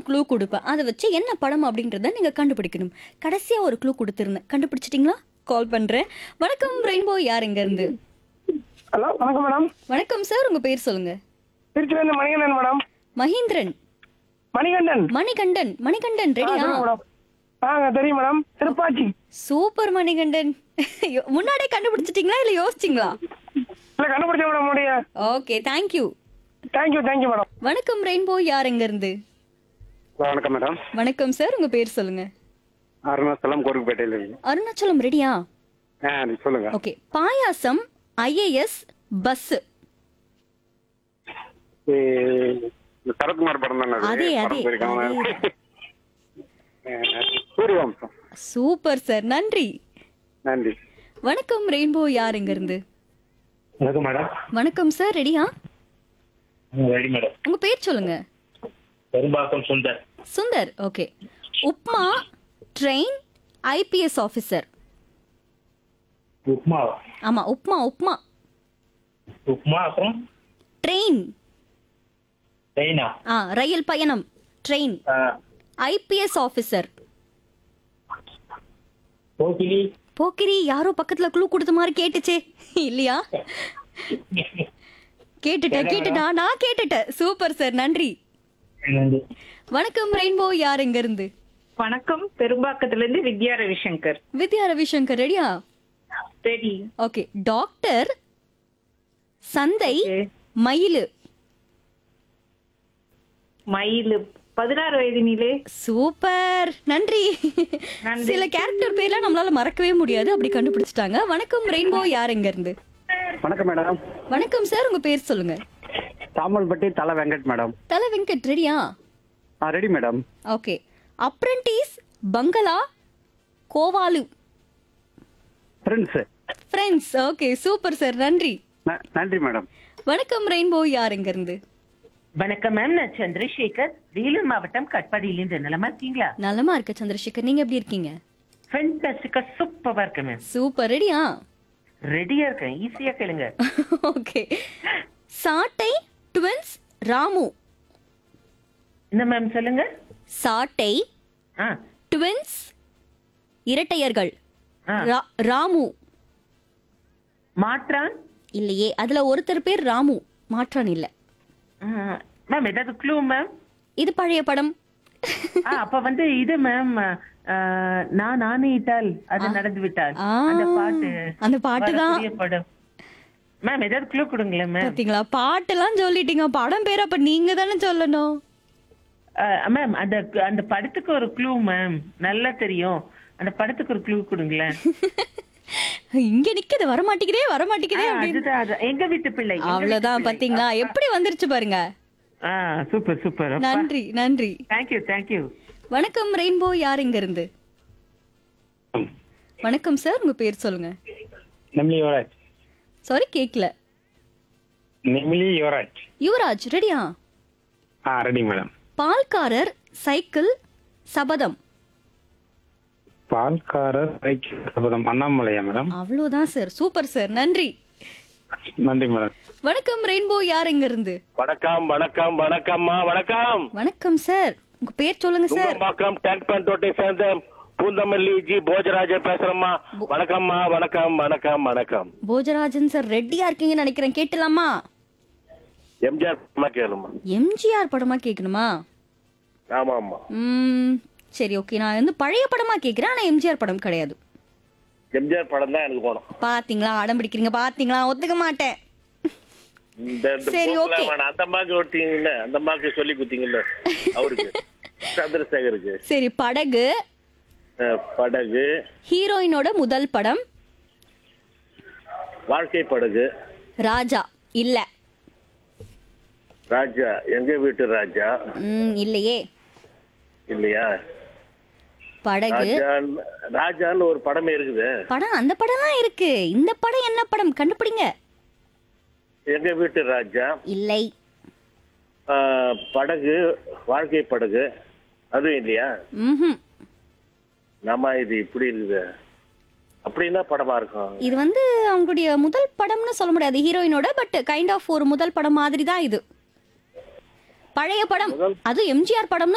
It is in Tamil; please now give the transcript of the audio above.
க்ளூ கொடுப்பேன் அதை வச்சு என்ன படம் அப்படின்றத நீங்க கண்டுபிடிக்கணும் கடைசியா ஒரு க்ளூ கொடுத்துருந்தேன் கண்டுபிடிச்சிட்டீங்களா கால் பண்றேன் வணக்கம் ரெயின்போ யார் எங்க இருந்து ஹலோ வணக்கம் மேடம் வணக்கம் சார் உங்க பேர் சொல்லுங்க திருச்சியிலேருந்து மணிகண்டன் மேடம் மகேந்திரன் மணிகண்டன் மணிகண்டன் மணிகண்டன் ஆ, ரெடியா சொல்லுங்க மேடம் ஆ தெரியும் மேடம் திருப்பாச்சி சூப்பர் மணிகண்டன் ஐயோ, முன்னாடியே கண்டுபிடிச்சிட்டீங்களா இல்ல யோசிச்சிங்களா இல்லை கண்டுபிடிச்சேன் மேடம் முடிய okay thank you thank you thank you madam வணக்கம் ரெயின்போ யார் எங்க இருந்து வணக்கம் மேடம் வணக்கம் சார் உங்க பேர் சொல்லுங்க அருணாச்சலம் கோருக்குப்பேட்டையில இருந்து அருணாச்சலம் ரெடியா ஆ நீ சொல்லுங்க ஓகே பாயாசம் ஐஏஎஸ் பஸ் ஏ, இந்த சரத்குமார் படம் தானே அது? அதே, அதே, படம் போயிருக்காங்க. அதே. ஆ, சூரியவம்சம் சூப்பர் சார் நன்றி நன்றி வணக்கம் ரெயின்போ யார் எங்க இருந்து வணக்கம் மேடம் வணக்கம் சார் ரெடியா ரெடி மேடம் உங்க பேர் சொல்லுங்க Perumbakkam Sundar Sundar okay upma train IPS officer upma ஆமா உப்மா உப்மா உப்மா அப்புறம் ட்ரெயின் ட்ரெயினா ஆ ரயில் பயணம் ட்ரெயின் ஐபிஎஸ் ஆஃபீஸர் கோகிலி போக்கிரி யாரோ பக்கத்துல க்ளூ கொடுத்த மாதிரி கேட்டுச்சே இல்லையா கேட்டுட்டேன் கேட்டுட்டேன் நான் கேட்டுட்டேன் சூப்பர் சார் நன்றி நன்றி. வணக்கம் ரெயின்போ யார் எங்க இருந்து வணக்கம் பெரும்பாக்கத்துல இருந்து வித்யா ரவிசங்கர் வித்யா ரவிசங்கர் ரெடியா ரெடி ஓகே டாக்டர் சந்தை Okay. மயிலு மயில் பதினாறு வயதினிலே சூப்பர் நன்றி நன்றி. சில கேரக்டர் பேர்லாம் நம்மளால மறக்கவே முடியாது அப்படி கண்டுபிடிச்சிட்டாங்க வணக்கம் ரெயின்போ யார் எங்க இருந்து வணக்கம் மேடம் வணக்கம் சார் உங்க பேர் சொல்லுங்க தாமல்பட்டி தலை வெங்கட் மேடம் தல வெங்கட் ரெடியா ஆ ரெடி மேடம் ஓகே அப்ரண்டிஸ் பங்களா கோவாலு friends friends okay super sir நன்றி நன்றி மேடம் வணக்கம் ரெயின்போ யார் எங்க இருந்து வணக்கம் மேம் நான் சந்திரசேகர் வேலூர் மாவட்டம் கட்பாடியிலிருந்து நலமா இருக்கீங்களா நலமா இருக்க சந்திரசேகர் நீங்க எப்படி இருக்கீங்க ஃபென்டாஸ்டிக்கா சூப்பரா இருக்கேன் மேம் சூப்பர் ரெடியா ரெடியா இருக்கேன் ஈஸியா கேளுங்க ஓகே சாட்டை ட்வின்ஸ் ராமு என்ன மேம் சொல்லுங்க சாட்டை ஆ ட்வின்ஸ் இரட்டையர்கள் ஆ. ரா- ராமு மாற்றான் இல்லையே அதுல ஒருத்தர் பேர் ராமு மாற்றான் இல்ல ஆ, மேம் ஏதாவது க்ளூ மேம் இது பழைய படம் ஆ, அப்ப வந்து இது மேம் ஆ, நான் ஆணையிட்டால் அது நடந்து விட்டால் ஆ, அந்த பாட்டு அந்த பாட்டு தான். வரக்கூடிய படம் மேம் ஏதாவது க்ளூ கொடுங்களேன் மேம் பாத்தீங்களா பாட்டெல்லாம் சொல்லிட்டீங்க படம் பேர் அப்ப நீங்க தானே சொல்லணும் மேம் அந்த அந்த படத்துக்கு ஒரு க்ளூ மேம் நல்லா தெரியும் அந்த படத்துக்கு ஒரு க்ளூ கொடுங்களேன் இங்க நிக்குது வர மாட்டேங்குதே வர மாட்டேங்குதே ஆ, அப்படின்னு அதுதான் அது எங்க வீட்டு பிள்ளை எங்க அவ்வளவுதான் வீட்டு பிள்ளை. பாத்தீங்களா எப்படி வந்துருச்சு பாருங்க ஆ சூப்பர் சூப்பர் நன்றி நன்றி தேங்க்யூ தேங்க்யூ வணக்கம் ரெயின்போ யார் இங்க இருந்து வணக்கம் சார் உங்க பேர் சொல்லுங்க நெமிலி யுவராஜ் சாரி கேக்கல நெமிலி யுவராஜ் யுவராஜ் ரெடியா ஆ ரெடி மேடம் பால்காரர் சைக்கிள் சபதம் பால்காரர் சைக்கிள் சபதம் அண்ணாமலையா மேடம் அவ்வளவுதான் சார் சூப்பர் சார் நன்றி நன்றி மேடம் வணக்கம் ரெயின்போ யார் இங்க இருந்து வணக்கம் வணக்கம் வணக்கம்மா வணக்கம் வணக்கம் சார் உங்க பேர் சொல்லுங்க சார் துங்கம்பாக்கம் டேங்க் பேண்ட் ரோட்டை சேர்ந்த பூந்தமல்லி ஜி போஜராஜன் பேசுறேம்மா வணக்கம்மா வணக்கம் வணக்கம் வணக்கம் போஜராஜன் சார் ரெட்டியா இருக்கீங்கன்னு நினைக்கிறேன் கேட்டலாமா எம்ஜிஆர் படமா கேளுமா எம்ஜிஆர் படமா கேட்கணுமா ஆமா ஆமா ம் சரி ஓகே நான் வந்து பழைய படமா கேட்கிறேன் ஆனா எம்ஜிஆர் படம் கிடையாது எம்ஜிஆர் படம் தான் எனக்கு போகணும் பாத்தீங்களா அடம் பிடிக்கிறீங்க பாத்தீங்களா ஒத்துக்க மாட்டேன் இந்த இந்த சரி, போக்குல okay. வேணாம். அந்த மாக்கு ஒட்டிங்கல்ல அந்த மாக்கு சொல்லி குத்தீங்கல்ல அவருக்கு சந்திரசேகருக்கு சரி படகு அஹ், படகு ஹீரோயினோட முதல் படம் வாழ்க்கை படகு ராஜா இல்ல ராஜா எங்க வீட்டு ராஜா ம் இல்லையே இல்லையா படகு ராஜான்னு ராஜான்னு ஒரு படமே இருக்குது படம் அந்த படம்லாம் இருக்கு இந்த படம் என்ன படம் கண்டுபிடிங்க எங்க வீட்டு ராஜா இல்லை ஆஹ், படகு வாழ்க்கை படகு அதுவும் இல்லையா ம்ஹும் நம்ம இது இப்படி இருக்குது அப்படின்னா படமா இருக்கும் இது வந்து அவங்களுடைய முதல் படம்னு சொல்ல முடியாது ஹீரோயினோட பட் கைண்ட் ஆஃப் ஒரு முதல் படம் மாதிரி தான் இது பழைய படம் அது எம்ஜிஆர் படம்னு